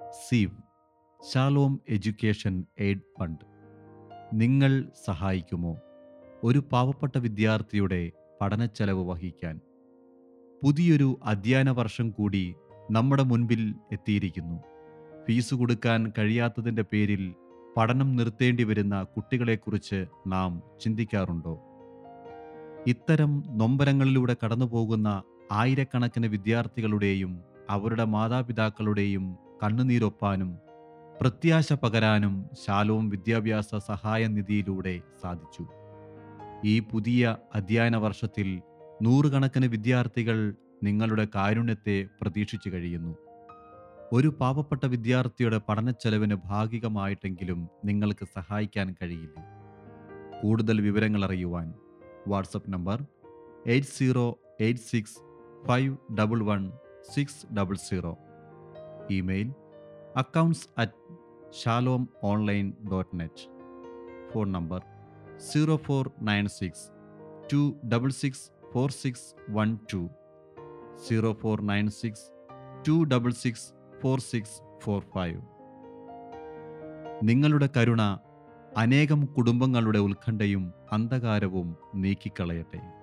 sieve Shalom education aid fund നിങ്ങൾ സഹായിക്കുമോ ഒരു പാവപ്പെട്ട വിദ്യാർത്ഥിയുടെ പഠനച്ചെലവ് വഹിക്കാൻ പുതിയൊരു അധ്യയന വർഷം കൂടി നമ്മുടെ മുൻപിൽ എത്തിയിരിക്കുന്നു ഫീസ് കൊടുക്കാൻ കഴിയാത്തതിൻ്റെ പേരിൽ പഠനം നിർത്തേണ്ടി വരുന്ന കുട്ടികളെക്കുറിച്ച് നാം ചിന്തിക്കാറുണ്ടോ ഇത്തരം നൊമ്പരങ്ങളിലൂടെ കടന്നുപോകുന്ന ആയിരക്കണക്കിന് വിദ്യാർത്ഥികളുടെയും അവരുടെ മാതാപിതാക്കളുടെയും കണ്ണുനീരൊപ്പാനും പ്രത്യാശ പകരാനും ശാലോം വിദ്യാഭ്യാസ സഹായ നിധിയിലൂടെ സാധിച്ചു ഈ പുതിയ അധ്യയന വർഷത്തിൽ നൂറുകണക്കിന് വിദ്യാർത്ഥികൾ നിങ്ങളുടെ കാരുണ്യത്തെ പ്രതീക്ഷിച്ചു കഴിയുന്നു ഒരു പാവപ്പെട്ട വിദ്യാർത്ഥിയുടെ പഠനച്ചെലവിന് ഭാഗികമായിട്ടെങ്കിലും നിങ്ങൾക്ക് സഹായിക്കാൻ കഴിയില്ല കൂടുതൽ വിവരങ്ങൾ അറിയുവാൻ WhatsApp number eight zero eight six five double one six double zero email accounts at Shalom online dot net phone number zero four nine six two double six four six one two zero four nine six two double six four six four five നിങ്ങളുടെ കരുണ അനേകം കുടുംബങ്ങളുടെ ഉത്കണ്ഠയും അന്ധകാരവും നീക്കിക്കളയട്ടെ